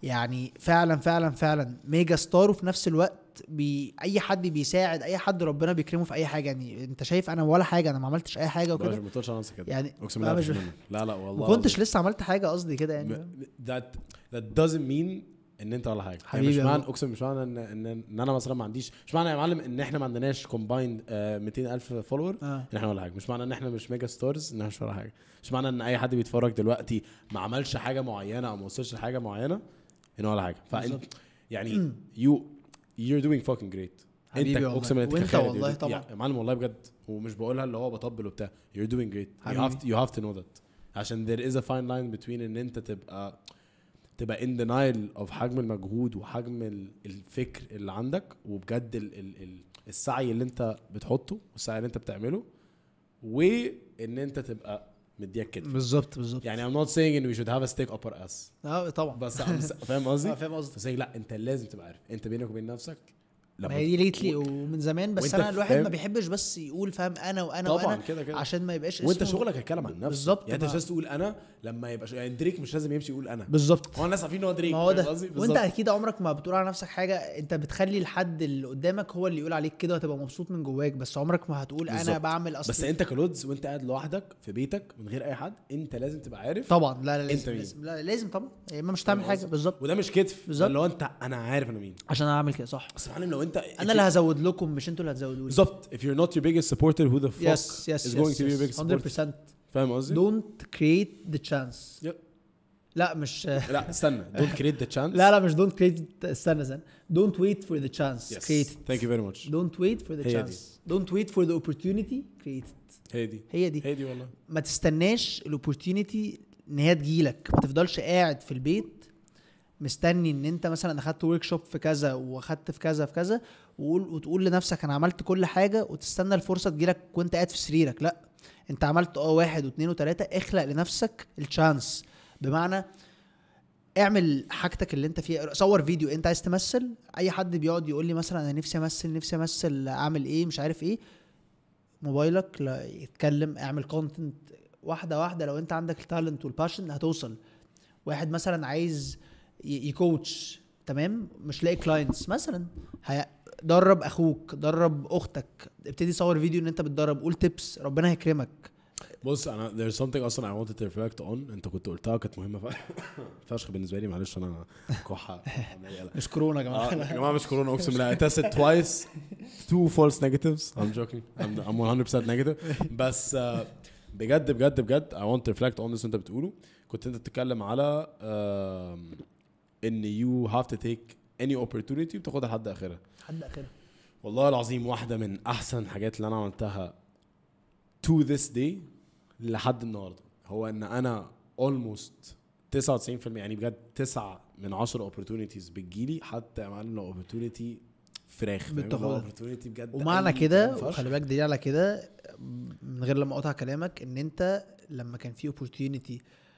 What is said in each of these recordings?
يعني فعلا فعلا فعلا ميجا ستار وفي نفس الوقت بي اي حد بيساعد اي حد ربنا بيكرمه في اي حاجه يعني انت شايف انا ولا حاجه انا ما عملتش اي حاجه بلاش وكده ما تقولش على نفسك كده يعني اقسم ما بالله مش مش منك. لا لا والله ما كنتش العظيم. لسه عملت حاجه قصدي كده يعني ب- that that doesn't mean ان انت ولا حاجه يعني حبيبي مش يا معنى أبو. اقسم مش معنى ان ان, إن انا مثلا ما عنديش مش معنى يا معلم ان احنا ما عندناش كومبايند 200000 فولور اه ان احنا ولا حاجه مش معنى ان احنا مش ميجا ستارز ان احنا مش ولا حاجه مش معنى ان اي حد بيتفرج دلوقتي ما عملش حاجه معينه او ما وصلش لحاجه معينه ان هو ولا حاجه فانت بالظبط. يعني يو you're doing fucking great حبيبي انت والله. اقسم بالله انت وانت كخالد والله you're doing- طبعا. يا معلم والله بجد ومش بقولها اللي هو بطبل وبتاع you're doing great you حبيبي. have to, you have to know that عشان there is a fine line between ان انت تبقى تبقى in denial of حجم المجهود وحجم ال- الفكر اللي عندك وبجد ال ال ال السعي اللي انت بتحطه والسعي اللي انت بتعمله وان انت تبقى مديك كده بالظبط بالظبط يعني I'm not saying ان we should have a steak upper ass اه طبعا بس I'm s- فاهم قصدي؟ اه فاهم قصدي بس لا انت لازم تبقى عارف انت بينك وبين نفسك ما هي دي ليتلي ومن زمان بس وانت انا الواحد فاهم- ما بيحبش بس يقول فاهم انا وانا طبعا وانا كده كده عشان ما يبقاش وانت اسمه- شغلك هيتكلم عن نفسه بالظبط، يعني انت ما- مش لازم تقول انا لما يبقى ش... يعني دريك مش لازم يمشي يقول انا بالظبط هو الناس عارفين ان هو دريك ما هو فاهم ده قصدي؟ وانت بالظبط. اكيد عمرك ما بتقول على نفسك حاجه انت بتخلي الحد اللي قدامك هو اللي يقول عليك كده وهتبقى مبسوط من جواك بس عمرك ما هتقول انا بالظبط. بعمل اصل بس انت كلودز وانت قاعد لوحدك في بيتك من غير اي حد انت لازم تبقى عارف طبعا لا لا انت لازم مين؟ لازم لا لازم طبعا يا اما مش تعمل فاهم حاجه قصدي؟ بالظبط وده مش كتف بالظبط. بالظبط اللي هو انت انا عارف انا مين عشان انا اعمل كده صح بس يا معلم لو انت انا اللي هزود لكم مش انتوا اللي هتزودوا لي بالظبط if you're not your biggest supporter who the fuck يس يس is going to be your biggest supporter 100% فاهم قصدي؟ don't create the chance Yep. لا مش لا استنى don't create the chance لا لا مش don't create استنى استنى don't wait for the chance yes create it thank you very much don't wait for the هي دي. chance don't wait for the opportunity create it هي دي هي دي هي دي والله ما تستناش الاوبورتيونيتي ان هي تجيلك ما تفضلش قاعد في البيت مستني ان انت مثلا اخدت ورك شوب في كذا واخدت في كذا في كذا وقول وتقول لنفسك انا عملت كل حاجه وتستنى الفرصه تجيلك وانت قاعد في سريرك لا انت عملت اه واحد واثنين وثلاثه اخلق لنفسك الشانس بمعنى اعمل حاجتك اللي انت فيها صور فيديو انت عايز تمثل اي حد بيقعد يقول لي مثلا انا نفسي امثل نفسي امثل اعمل ايه مش عارف ايه موبايلك لا يتكلم اعمل كونتنت واحده واحده لو انت عندك التالنت والباشن هتوصل واحد مثلا عايز ي- يكوتش تمام مش لاقي كلاينتس مثلا هي- درب اخوك درب اختك ابتدي صور فيديو ان انت بتدرب قول تيبس ربنا هيكرمك بص انا there's something اصلا I wanted to reflect on انت كنت قلتها كانت مهمه ف- فشخ بالنسبه لي معلش انا كحه عمال يقلق. مش كورونا يا آه، جماعه يا جماعه مش كورونا اقسم بالله I tested twice two false negatives I'm joking I'm, I'm 100% negative بس آه، بجد بجد بجد I want to reflect on this انت بتقوله كنت انت بتتكلم على آم، ان you have to take any opportunity وتاخدها لحد اخرها لحد اخرها والله العظيم واحده من احسن الحاجات اللي انا عملتها to this day لحد النهارده هو ان انا almost 99% يعني بجد 9 من 10 opportunities بتجيلي حتى يا معلم لو opportunity فراخ فاهم؟ اللي هو بتاخدها. opportunity بجد ومعنى أي كده كلام فشخ. وخلي بالك دليل على كده من غير لما اقطع كلامك ان انت لما كان في اوبورتيونيتي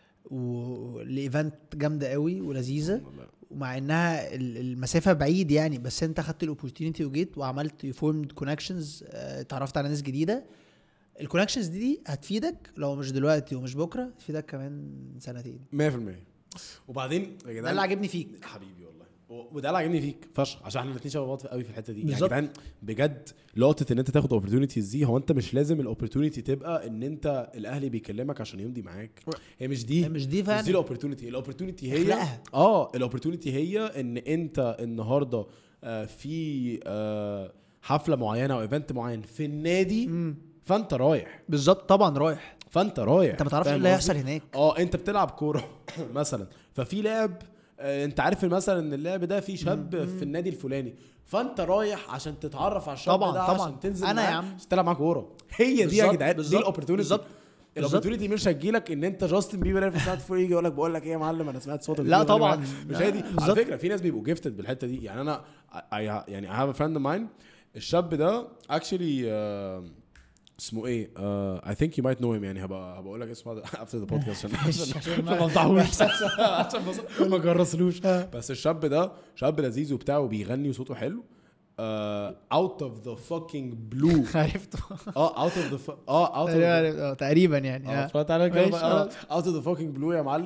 لايفنت جامده قوي ولذيذه والله. ومع انها ال- المسافه بعيد يعني بس انت خدت الاوبورتيونيتي وجيت وعملت يفورمد كونكشنز اتعرفت على ناس جديده الكونكشنز دي, دي هتفيدك لو مش دلوقتي ومش بكره تفيدك كمان سنتين 100% وبعدين يا ده اللي جدعان عاجبني فيك حبيبي والله و- وده اللي عاجبني فيك فشخ عشان احنا الاثنين شبه بعض قوي في الحته دي يعني يا بالظبط. جدعان بجد لقطه ان انت تاخد اوبورتونيتيز دي هو انت مش لازم الاوبورتونيتي تبقى ان انت الاهلي بيكلمك عشان يمضي معاك هي مش دي هي مش دي مش فعلا دي الاوبورتونيتي الاوبورتونيتي هي اخلقها. اه الاوبورتونيتي هي ان انت النهارده آه في آه حفله معينه او ايفنت معين في النادي مم. فانت رايح بالظبط طبعا رايح فانت رايح انت ما تعرفش ايه فاهم اللي قصدي؟ هيحصل هناك اه انت بتلعب كوره مثلا ففي لاعب آه، انت عارف مثلا ان اللاعب ده فيه شاب في النادي الفلاني فانت رايح عشان تتعرف على الشاب طبعا، ده طبعا. عشان تنزل أنا يا معاه عم. عشان تلعب معاه كوره هي دي يا بالظبط، جدعان دي بالظبط، الاوبورتونيتي بالظبط. الاوبورتونيتي مش هتجيلك ان انت جاستن بيبر في سمعت فوق يجي يقول لك بقول لك ايه يا معلم انا سمعت صوتك لا دي وأنا طبعاً. معاك. مش لا، هي دي على بالظبط. فكره في ناس بيبقوا جيفتد بالحته دي يعني انا I, I, يعني I have a friend of mine الشاب ده actually uh, اسمه ايه؟ uh, I think you might know him يعني هبقى هبقى اقول لك اسمه after the podcast عشان عشان عشان ما ما- افضحوش عشان بص- ما جرسلوش بس الشاب ده شاب لذيذ وبتاع وبيغني وصوته حلو uh, out of the fucking blue عرفته اه out of the fu- اه out of the تقريبا آه، تقريبا يعني اه آه. اتفرجت على كده ماشي، اه آه. اوت اوف ذا فاكينج بلو يا معلم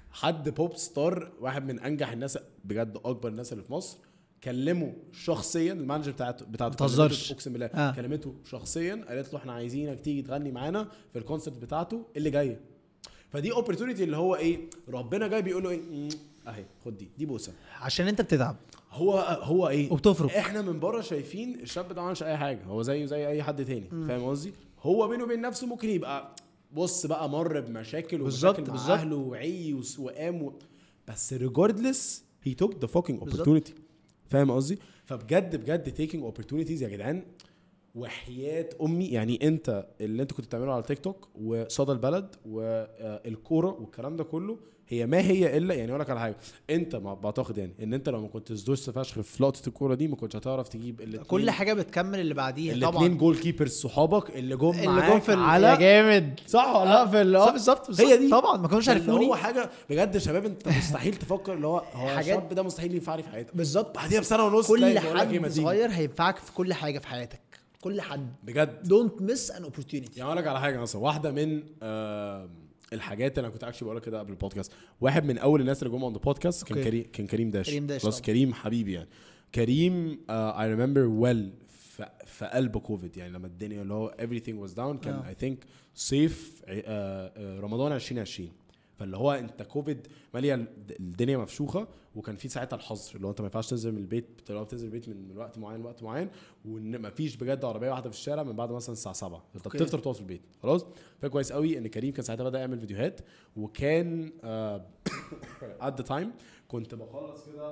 حد بوب ستار واحد من انجح الناس بجد اكبر الناس اللي في مصر كلمه شخصيا المانجر بتاعته بتاعته متهزرش. كلمته اقسم بالله آه. كلمته شخصيا قالت له احنا عايزينك تيجي تغني معانا في الكونسرت بتاعته اللي جايه فدي اوبورتونيتي اللي هو ايه ربنا جاي بيقول له ايه مم، اهي خد دي دي بوسه عشان انت بتتعب هو هو ايه وبتفرق. احنا من بره شايفين الشاب ده ما عملش اي حاجه هو زيه زي اي حد تاني فاهم قصدي هو بينه وبين نفسه ممكن يبقى بص بقى مر بمشاكل بالظبط، ومشاكل مع بالظبط. اهله وعي وس- وقام و... بس ريجاردلس هي توك ذا فوكينج بالظبط. opportunity فاهم قصدي فبجد بجد تيكينج opportunities يا جدعان وحياة امي يعني انت اللي انت كنت بتعمله على تيك توك وصدى البلد والكوره والكلام ده كله هي ما هي الا يعني اقول لك على حاجه انت ما بعتقد يعني ان انت لو ما كنتش دوست فشخ في لقطه الكوره دي ما كنتش هتعرف تجيب الاتنين كل حاجه بتكمل اللي بعديها الاثنين طبعا جول كيبرز صحابك اللي جم اللي معاك جم في ال- على يا جامد صح ولا اه في ال- اه صح؟ بالظبط بالظبط. هي دي طبعا ما كانوش اللي عارفوني هو حاجه بجد يا شباب انت مستحيل تفكر اللي هو هو حاجات- الشاب ده مستحيل ينفع لي في حياتك بالظبط بعديها بسنه ونص كل تلاقي بقول لك ايه ما حد تيجي. صغير هينفعك في كل حاجه في حياتك كل حد بجد دونت مس ان اوبورتيونيتي يعني اقول لك على حاجه مثلا واحده من آم، الحاجات اللي انا كنت اكشلي بقولها كده قبل البودكاست واحد من اول الناس اللي جم عند البودكاست كان أوكي. كريم كان كريم داش كريم داش خلاص طبعا. كريم حبيبي يعني كريم اي ريمبر ويل في قلب كوفيد يعني لما الدنيا اللي هو everything was down كان آه. اي ثينك صيف ع- آه، آه، رمضان 2020 فاللي هو انت كوفيد ماليه ال- الدنيا مفشوخه وكان في ساعتها الحظر اللي هو انت ما ينفعش تنزل من البيت لو بتنزل من البيت من من وقت معين لوقت معين وان ما فيش بجد عربيه واحده في الشارع من بعد مثلا الساعه 7 انت أوكي. بتفطر تقعد في البيت خلاص فكويس قوي ان كريم كان ساعتها بدا يعمل فيديوهات وكان ات ذا تايم كنت بخلص كده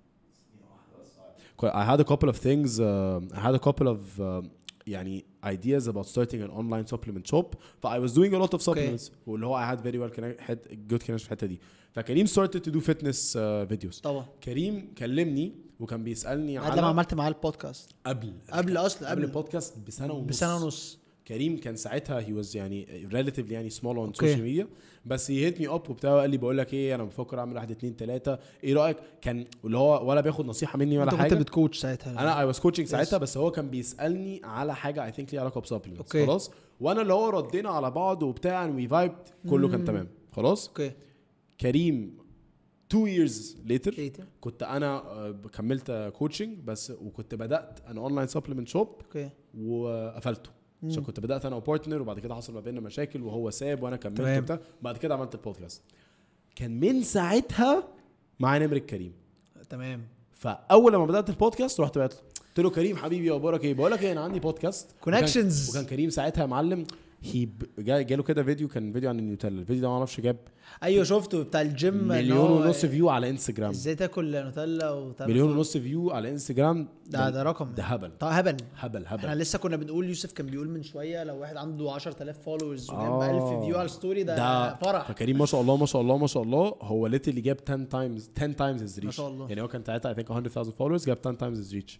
I had a couple of things uh, I had a couple of uh, يعني ideas about starting an online supplement shop ف I was doing a lot of supplements واللي هو I had very well connect, had good connection في الحته دي فكريم started to do fitness uh, videos طبعا كريم كلمني وكان بيسالني بعد لما على عملت معاه البودكاست قبل قبل اصلا قبل قبل البودكاست بسنه ونص بسنه ونص كريم كان ساعتها هي واز يعني ريلاتيفلي يعني سمول اون أوكي. سوشيال ميديا بس هي هيت مي اب وبتاع وقال لي بقول لك ايه انا بفكر اعمل واحد اتنين تلاته ايه رايك كان اللي هو ولا بياخد نصيحه مني ولا انت كنت حاجه بتكوتش ساعتها انا اي واز كوتشنج Yes. ساعتها بس هو كان بيسالني على حاجه اي ثينك ليها علاقه بسبلمنتس أوكي. خلاص وانا اللي هو ردينا على بعض وبتاع وي فايبد كله كان مم. تمام خلاص اوكي كريم 2 years later لقيت كنت انا آه، كملت كوتشنج بس وكنت بدات انا اونلاين سبلمنت شوب اوكي وقفلته عشان كنت بدات انا وبارتنر وبعد كده حصل ما بيننا مشاكل وهو ساب وانا كملت تمام. وبتاع بعد كده عملت البودكاست كان من ساعتها مع نمرة كريم تمام فاول لما بدات البودكاست رحت بعت له قلت له كريم حبيبي اخبارك ايه بقول لك ايه انا عندي بودكاست وكان- Connections. وكان كريم ساعتها يا معلم هي جا جاله كده فيديو كان فيديو عن النيوتيلا الفيديو ده ما اعرفش جاب ايوه شفته بتاع الجيم إن مليون هو ونص فيو على انستجرام ازاي تاكل نوتيلا وتعمل مليون فول. ونص فيو على انستجرام ده ده رقم ده هبل طب هبل هبل احنا هبل لسه كنا بنقول يوسف كان بيقول من شويه لو واحد عنده 10000 فولورز وجاب آه. 1000 فيو على الستوري ده, ده فرح فكريم ما شاء الله ما شاء الله ما شاء الله هو ليتلي جاب 10 تايمز 10 تايمز هيز ريتش ما شاء الله. يعني هو كان ساعتها اي ثينك 100000 فولورز جاب 10 تايمز هيز ريتش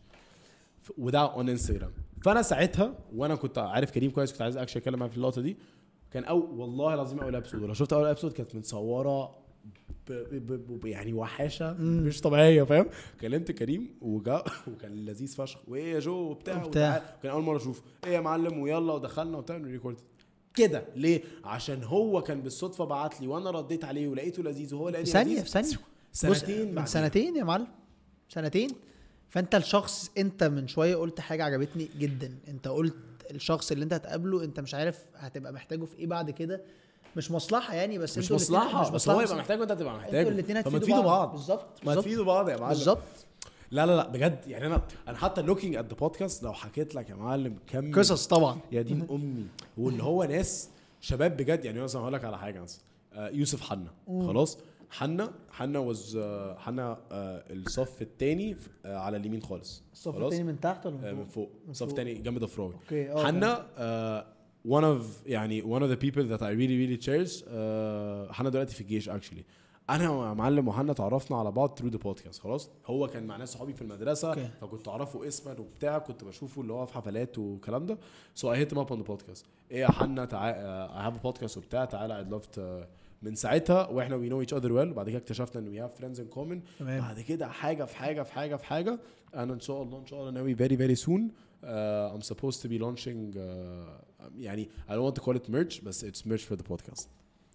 وده اون انستجرام فانا ساعتها وانا كنت عارف كريم كويس كنت عايز اكشن اتكلم معاه في اللقطه دي كان او والله العظيم اول ابسود ولو شفت اول ابسود كانت متصوره ب... ب... ب... ب... يعني وحاشه مش طبيعيه فاهم كلمت كريم وجا وكان لذيذ فشخ وايه يا جو وبتاع وبتاع. وتعال. كان اول مره اشوفه ايه يا معلم ويلا ودخلنا وبتاع ريكورد كده ليه عشان هو كان بالصدفه بعت لي وانا رديت عليه ولقيته لذيذ وهو لقاني في ثانيه لذيذ. في ثانيه سنتين من بعديها. سنتين يا معلم سنتين فانت الشخص انت من شويه قلت حاجه عجبتني جدا انت قلت الشخص اللي انت هتقابله انت مش عارف هتبقى محتاجه في ايه بعد كده مش مصلحه يعني بس مش انتوا الاتنين- مصلحه بس هو مصلحة، يبقى محتاج وانت تبقى انتوا محتاج الاثنين فما هتفيدوا تفيدوا بعض بالظبط ما بالظبط. تفيدوا بعض يا معلم بالظبط لا لا لا بجد يعني انا انا حتى لوكينج ات ذا بودكاست لو حكيت لك يا معلم كم قصص طبعا يا دين امي واللي هو ناس شباب بجد يعني مثلا هقول لك على حاجه مثلا آه، يوسف حنا خلاص حنا حنا وز حنا آه، الصف الثاني على اليمين خالص الصف خلاص؟ التاني من تحت ولا آه، من من فوق؟ فوق من صف فوق. تاني جنب ضفراوي اوكي اه حنا آه، one of يعني one of the people that I really really cherish آه، حنا دلوقتي في الجيش actually انا يا معلم وحنا تعرفنا على بعض through the podcast خلاص هو كان مع ناس صحابي في المدرسه اوكي. فكنت اعرفه اسما وبتاع كنت بشوفه اللي هو في حفلات والكلام ده so I hit him up on the podcast ايه يا حنا تعال I have a podcast وبتاع تعالى I'd love to من ساعتها واحنا we know each other well وبعد كده اكتشفنا ان we have friends in common تمام بعد كده حاجه في حاجه في حاجه في حاجه انا ان شاء الله ان شاء الله ناوي very very soon uh, I'm supposed to be launching uh, يعني I don't want to call it merch بس it's merch for the podcast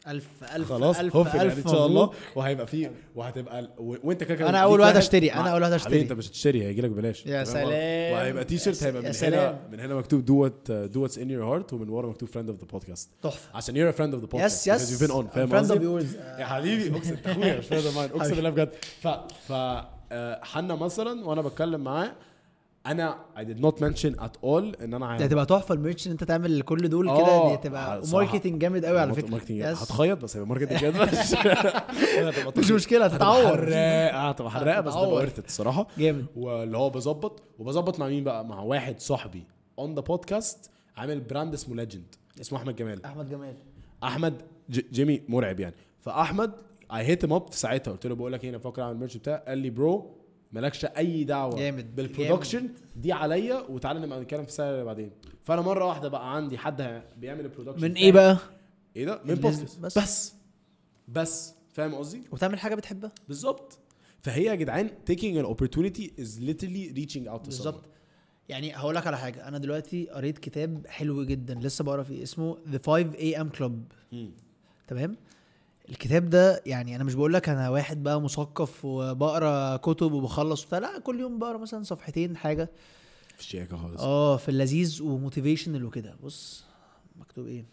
الف الف خلاص الف هوف يعني الف ان شاء الله مبروك. وهيبقى فيه وهتبقى ال- و- وانت كده كده أنا ليك أول واحد أشتري، أنا أول واحد حبيبي أشتري. انت مش هتشتري هيجي لك ببلاش يا تمام؟ سلام. وهيبقى تي شيرت يا هيبقى يا من سلام. هنا من هنا مكتوب دوت دوتس ان يور هارت ومن ورا مكتوب فريند اوف ذا بودكاست تحفه عشان you're a friend of the podcast يس يس because you've been on فاهم فريند اوف قصدي؟ يورز يا حبيبي اقسم انت اخويا مش friend of mine اقسم بالله بجد ف ف آه، حنا مثلا وانا بتكلم معاه انا I did not mention at all ان انا دي عايز هتبقى تحفه الميرش ان انت تعمل كل دول كده آه، دي هتبقى صراحة. ماركتنج جامد قوي على فكره ماركتنج يس. هتخيط بس هيبقى ماركتنج جامد مش هتبقى مش مشكله هتتعور حراقه هتبقى حراقه بس هتتعور. تبقى ورثت الصراحه جامد واللي هو بظبط وبظبط مع مين بقى مع واحد صاحبي اون ذا بودكاست عامل براند اسمه ليجند اسمه احمد جمال احمد جمال احمد ج- جيمي مرعب يعني فاحمد اي هيت ام اب في ساعتها قلت له بقول لك ايه انا بفكر اعمل الميرش بتاعي قال لي برو مالكش اي دعوه جامد، بالبرودكشن دي عليا وتعالى نبقى نتكلم في السنه اللي بعدين فانا مره واحده بقى عندي حد بيعمل البرودكشن من ايه بقى ايه ده من الناس- بودكاست بس. بس بس بس فاهم قصدي وتعمل حاجه بتحبها بالظبط فهي يا جدعان taking an opportunity is literally reaching out to بالظبط someone يعني هقول لك على حاجه انا دلوقتي قريت كتاب حلو جدا لسه بقرا فيه اسمه The 5 AM Club مم. تمام الكتاب ده يعني انا مش بقول لك انا واحد بقى مثقف وبقرا كتب وبخلص وبتاع لا كل يوم بقرا مثلا صفحتين حاجه في الشياكه خالص اه في اللذيذ وموتيفيشنال وكده بص مكتوب ايه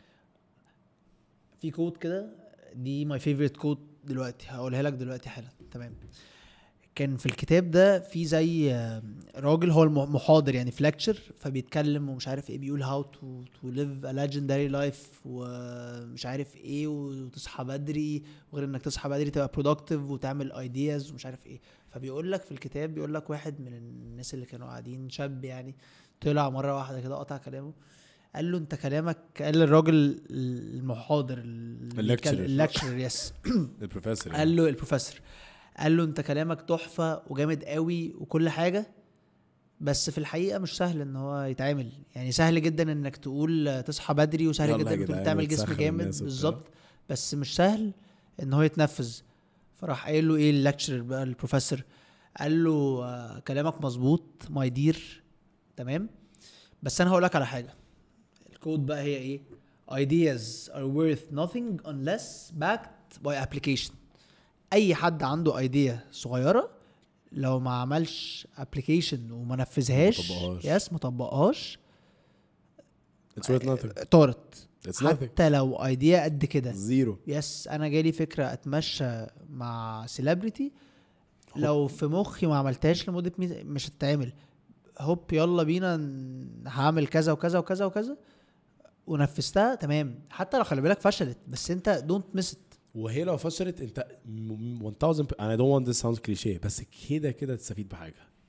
في كود كده دي ماي فيفورت كود دلوقتي هقولها لك دلوقتي حالا تمام كان في الكتاب ده في زي آه، راجل هو الم- محاضر يعني في لكتشر فبيتكلم ومش عارف ايه بيقول هاو تو تو ليف ا legendary لايف ومش عارف ايه وتصحى بدري وغير انك تصحى بدري تبقى productive وتعمل ايدياز ومش عارف ايه فبيقول لك في الكتاب بيقول لك واحد من الناس اللي كانوا قاعدين شاب يعني طلع مره واحده كده قطع كلامه قال له انت كلامك قال للراجل المحاضر اللكتشرر. اللكتشر يس البروفيسور قال له البروفيسور قال له انت كلامك تحفه وجامد قوي وكل حاجه بس في الحقيقه مش سهل ان هو يتعمل يعني سهل جدا انك تقول تصحى بدري وسهل يلا يا جدا انك جدعان تعمل جسم وتسخن جامد الناس وبتاع. بالظبط بس مش سهل ان هو يتنفذ فراح قايل له ايه اللكتشر بقى البروفيسور قال له آه، كلامك مظبوط ماي دير تمام بس انا هقول لك على حاجه الكود بقى هي ايه ideas are worth nothing unless backed by application اي حد عنده ايديا صغيره لو ما عملش ابلكيشن وما نفذهاش ما طبقهاش. يس ما طبقهاش It's worth nothing طارت It's nothing حتى لو ايديا قد كده زيرو يس انا جالي فكره اتمشى مع سيلبرتي لو في مخي ما عملتهاش لمده مي... مش هتتعمل هوب يلا بينا ن- هعمل كذا وكذا وكذا وكذا ونفذتها تمام حتى لو خلي بالك فشلت بس انت دونت مس وهي لو فشلت انت م- م- 1000 انا دونت want this sounds كليشيه بس كده كده تستفيد بحاجه